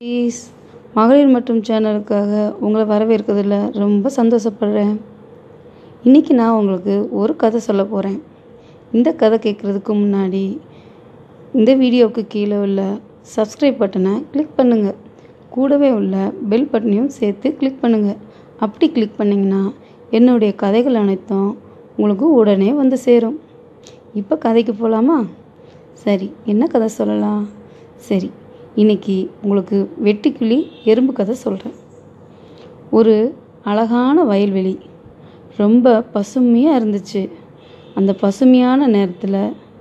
please மகளிர் மற்றும் சேனலுக்காக உங்களை வரவேற்கிறதுல ரொம்ப சந்தோஷப்படுறேன் இன்றைக்கி நான் உங்களுக்கு ஒரு கதை சொல்ல போகிறேன் இந்த கதை கேட்குறதுக்கு முன்னாடி இந்த வீடியோவுக்கு கீழே உள்ள சப்ஸ்கிரைப் பட்டனை கிளிக் பண்ணுங்கள் கூடவே உள்ள பெல் பட்டனையும் சேர்த்து கிளிக் பண்ணுங்கள் அப்படி கிளிக் பண்ணிங்கன்னா என்னுடைய கதைகள் அனைத்தும் உங்களுக்கு உடனே வந்து சேரும் இப்போ கதைக்கு போகலாமா சரி என்ன கதை சொல்லலாம் சரி இன்னைக்கு உங்களுக்கு வெட்டுக்கிளி எறும்பு கதை சொல்கிறேன் ஒரு அழகான வயல்வெளி ரொம்ப பசுமையாக இருந்துச்சு அந்த பசுமையான நேரத்தில்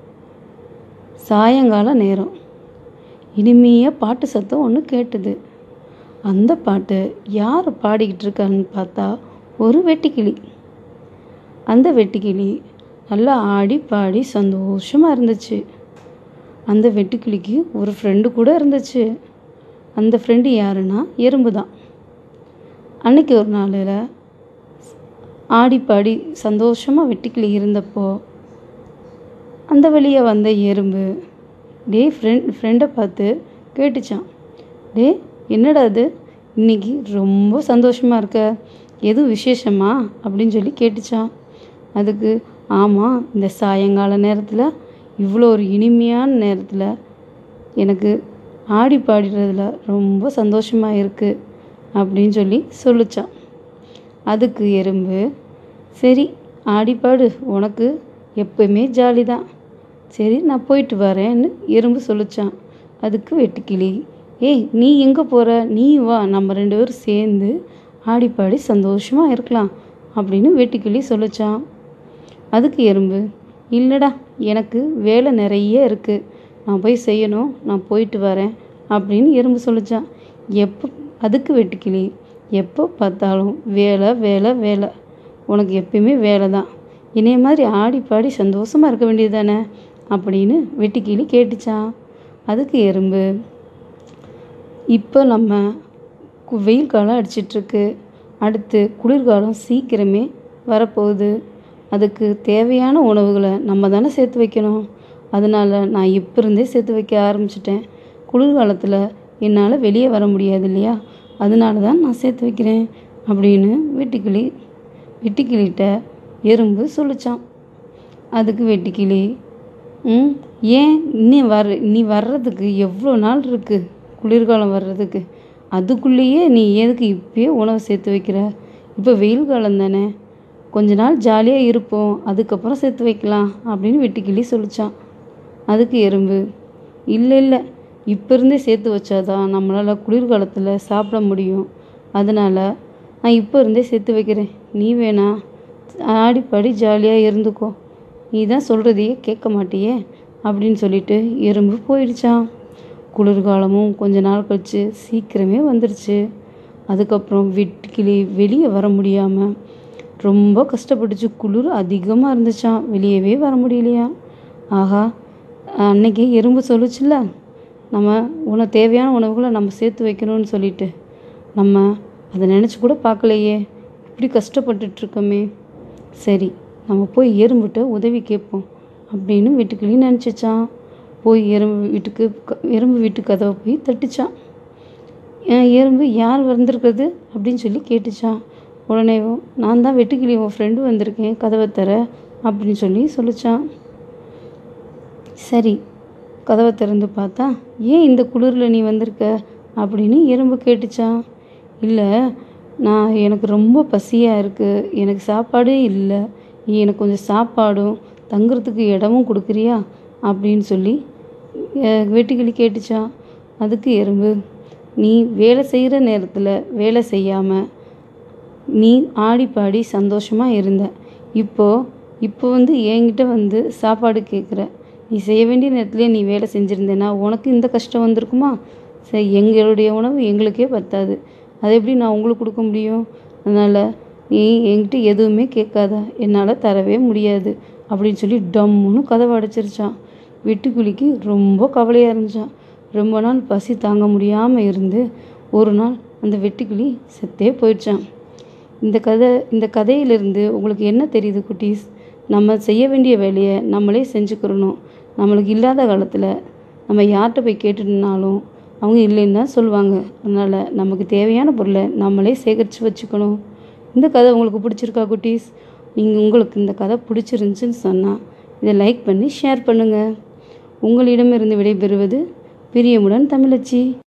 சாயங்கால நேரம் இனிமையாக பாட்டு சத்தம் ஒன்று கேட்டுது அந்த பாட்டு யார் பாடிக்கிட்டு இருக்கான்னு பார்த்தா ஒரு வெட்டுக்கிளி அந்த வெட்டுக்கிளி நல்லா ஆடி பாடி சந்தோஷமாக இருந்துச்சு அந்த வெட்டுக்கிளிக்கு ஒரு ஃப்ரெண்டு கூட இருந்துச்சு அந்த ஃப்ரெண்டு யாருன்னா எறும்பு தான் அன்னைக்கு ஒரு நாளில் ஆடி பாடி சந்தோஷமாக வெட்டுக்கிளி இருந்தப்போ அந்த வழியாக வந்த எறும்பு டே ஃப்ரெண்ட் ஃப்ரெண்டை பார்த்து கேட்டுச்சான் டே என்னடா அது இன்னைக்கு ரொம்ப சந்தோஷமாக இருக்க எதுவும் விசேஷமா அப்படின்னு சொல்லி கேட்டுச்சான் அதுக்கு ஆமாம் இந்த சாயங்கால நேரத்தில் இவ்வளோ ஒரு இனிமையான நேரத்தில் எனக்கு ஆடி பாடுறதுல ரொம்ப சந்தோஷமாக இருக்குது அப்படின்னு சொல்லி சொல்லிச்சான் அதுக்கு எறும்பு சரி ஆடிப்பாடு உனக்கு எப்பவுமே ஜாலி தான் சரி நான் போயிட்டு வரேன்னு எறும்பு சொல்லிச்சான் அதுக்கு வெட்டுக்கிளி ஏய் நீ எங்கே போகிற நீ வா நம்ம ரெண்டு பேரும் சேர்ந்து ஆடிப்பாடி சந்தோஷமாக இருக்கலாம் அப்படின்னு வெட்டுக்கிளி சொல்லிச்சான் அதுக்கு எறும்பு இல்லைடா எனக்கு வேலை நிறைய இருக்குது நான் போய் செய்யணும் நான் போயிட்டு வரேன் அப்படின்னு எறும்பு சொல்லிச்சான் எப்போ அதுக்கு வெட்டுக்கிளி எப்போ பார்த்தாலும் வேலை வேலை வேலை உனக்கு எப்பயுமே வேலை தான் இணைய மாதிரி ஆடி பாடி சந்தோஷமாக இருக்க வேண்டியது தானே அப்படின்னு வெட்டுக்கிளி கேட்டுச்சான் அதுக்கு எறும்பு இப்போ நம்ம கு- வெயில் காலம் அடிச்சிட்ருக்கு அடுத்து குளிர்காலம் சீக்கிரமே வரப்போகுது அதுக்கு தேவையான உணவுகளை நம்ம தானே சேர்த்து வைக்கணும் அதனால் நான் இப்போ இருந்தே சேர்த்து வைக்க ஆரம்பிச்சிட்டேன் குளிர்காலத்தில் என்னால் வெளியே வர முடியாது இல்லையா அதனால தான் நான் சேர்த்து வைக்கிறேன் அப்படின்னு வெட்டுக்கிளி வெட்டுக்கிளிகிட்ட எறும்பு சொல்லிச்சான் அதுக்கு வெட்டுக்கிளி ம் ஏன் நீ வர நீ வர்றதுக்கு எவ்வளோ நாள் இருக்குது குளிர்காலம் வர்றதுக்கு அதுக்குள்ளேயே நீ எதுக்கு இப்பயே உணவு சேர்த்து வைக்கிற இப்போ வெயில் காலம் தானே கொஞ்ச நாள் ஜாலியாக இருப்போம் அதுக்கப்புறம் சேர்த்து வைக்கலாம் அப்படின்னு வெட்டுக்கிளி சொல்லிச்சான் அதுக்கு எறும்பு இல்லை இல்லை இப்போ இருந்தே சேர்த்து வச்சாதான் நம்மளால் குளிர்காலத்தில் சாப்பிட முடியும் அதனால் நான் இப்போ இருந்தே சேர்த்து வைக்கிறேன் நீ வேணா ஆடி பாடி ஜாலியாக இருந்துக்கோ நீ தான் சொல்கிறதையே கேட்க மாட்டியே அப்படின்னு சொல்லிட்டு எறும்பு போயிடுச்சான் குளிர்காலமும் கொஞ்ச நாள் கழிச்சு சீக்கிரமே வந்துருச்சு அதுக்கப்புறம் வெட்டுக்கிளி வெளியே வர முடியாமல் ரொம்ப கஷ்டப்பட்டுச்சு குளிர் அதிகமாக இருந்துச்சான் வெளியவே வர முடியலையா ஆஹா அன்னைக்கு எறும்பு சொல்லுச்சுல்ல நம்ம உன தேவையான உணவுகளை நம்ம சேர்த்து வைக்கணும்னு சொல்லிட்டு நம்ம அதை நினச்சி கூட பார்க்கலையே இப்படி கஷ்டப்பட்டுட்டு இருக்கோமே சரி நம்ம போய் எறும்புகிட்ட உதவி கேட்போம் அப்படின்னு வீட்டுக்கிளி நினச்சிச்சான் போய் எறும்பு வீட்டுக்கு க- எறும்பு வீட்டு கதவை போய் தட்டுச்சான் "ஏன் எறும்பு யார் வந்திருக்கிறது அப்படின்னு சொல்லி கேட்டுச்சான் உடனே நான் தான் வெட்டுக்கிளி உன் ஃப்ரெண்டு வந்திருக்கேன் கதவை தர அப்படின்னு சொல்லி சொல்லிச்சான் சரி கதவை திறந்து பார்த்தா ஏன் இந்த குளிரில் நீ வந்திருக்க அப்படின்னு எறும்பு கேட்டுச்சான் இல்லை நான் எனக்கு ரொம்ப பசியாக இருக்குது எனக்கு சாப்பாடே இல்லை நீ எனக்கு கொஞ்சம் சாப்பாடும் தங்குறதுக்கு இடமும் கொடுக்குறியா அப்படின்னு சொல்லி அஹ், வெட்டுக்கிளி கேட்டுச்சான் அதுக்கு எறும்பு நீ வேலை செய்கிற நேரத்தில் வேலை செய்யாமல் நீ ஆடி பாடி சந்தோஷமாக இருந்த இப்போ இப்போ வந்து என்கிட்ட வந்து சாப்பாடு கேட்குற நீ செய்ய வேண்டிய நேரத்துலேயே நீ வேலை செஞ்சுருந்தேன்னா உனக்கு இந்த கஷ்டம் வந்திருக்குமா சரி எங்களுடைய உணவு எங்களுக்கே பத்தாது அதை எப்படி நான் உங்களுக்கு கொடுக்க முடியும் அதனால் நீ என்கிட்ட எதுவுமே கேட்காத என்னால் தரவே முடியாது அப்படின்னு சொல்லி டம்முன்னு கதவை அடைச்சிருச்சான் வெட்டுக்கிளிக்கு ரொம்ப கவலையாக இருந்துச்சான் ரொம்ப நாள் பசி தாங்க முடியாமல் இருந்து ஒரு நாள் அந்த வெட்டுக்கிளி செத்தே போயிடுச்சான் இந்த கதை இந்த கதையிலிருந்து உங்களுக்கு என்ன தெரியுது குட்டீஸ் நம்ம செய்ய வேண்டிய வேலையை நம்மளே செஞ்சுக்கிறணும் நம்மளுக்கு இல்லாத காலத்தில் நம்ம யார்கிட்ட போய் கேட்டுனாலும் அவங்க இல்லைன்னு தான் சொல்லுவாங்க அதனால் நமக்கு தேவையான பொருளை நம்மளே சேகரித்து வச்சுக்கணும் இந்த கதை உங்களுக்கு பிடிச்சிருக்கா குட்டீஸ் நீங்கள் உங்களுக்கு இந்த கதை பிடிச்சிருந்துச்சின்னு சொன்னால் இதை லைக் பண்ணி ஷேர் பண்ணுங்கள் உங்களிடமிருந்து விடைபெறுவது பிரியமுடன் தமிழச்சி